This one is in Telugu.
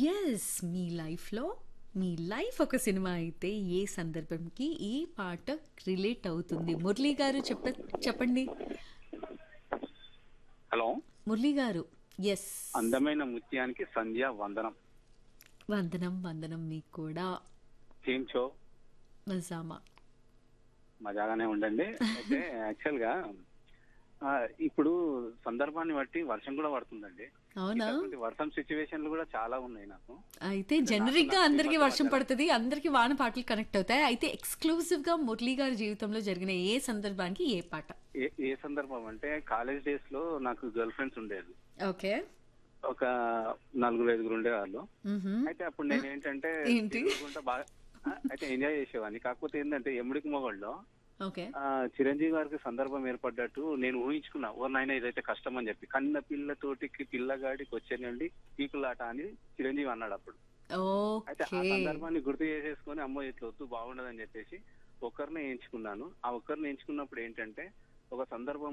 యెస్. మీ లైఫ్‌లో మీ లైఫ్ ఒక సినిమా అయితే ఏ సందర్భంకి ఏ పాట రిలేట్ అవుతుంది? మురళి గారు చెప్ప చెప్పండి. హలో మురళి గారు. యెస్. అందమైన ముత్యానికి సంధ్య వందనం వందనం వందనం మీకు కూడా. Team show మజామా. మజాగానే ఉండండి అయితే యాక్చువల్ గా ఆ, ఇప్పుడు సందర్భాన్ని బట్టి వర్షం కూడా పడుతుందండి అవునా? ఇటువంటి వర్షం సిచ్యువేషన్లు కూడా చాలా ఉన్నాయి నాకు అయితే నాకు జనరిక్ గా నాకు ఈ అందరికి మధ్య వర్షం మధ్యలో- పడుతుంది అందరికి వాన పాటలు కనెక్ట్ అవుతాయి అయితే ఎక్స్క్లూజివ్ గా మురళి గారి జీవితంలో జరిగిన ఏ సందర్భానికి ఏ పాట ఏ ఏ సందర్భం అంటే కాలేజ్ డేస్ లో నాకు గర్ల్ ఫ్రెండ్స్ ఉండేది ఓకే ఒక నలుగురు ఐదుగురు ఉండేవాళ్ళు మ్మ్హ్మ్. అయితే అప్పుడు నేను ఏంటంటే ఏంటి? తిరుగుకుంటా బాగా ఆ, అయితే ఎంజాయ్ చేసేవాడిని కాకపోతే ఏంటంటే ఎముడికి మొగల్లో ఓకే ఆ, చిరంజీవి గారికి సందర్భం ఏర్పడ్డట్టు నేను ఊహించుకున్నా ఓ నాయన ఇదైతే కష్టం అని చెప్పి కన్న పిల్లతోటికి పిల్లగాడికి వచ్చేనండి పీకులాట అని చిరంజీవి అన్నాడు అప్పుడు అయితే ఆ ఓకే సందర్భాన్ని గుర్తు చేసేసుకొని అమ్మో ఇట్లా వద్దు బాగుండదని చెప్పేసి ఒకరిని ఎంచుకున్నాను ఆ ఒక్కరిని ఎంచుకున్నప్పుడు ఏంటంటే ఒక సందర్భం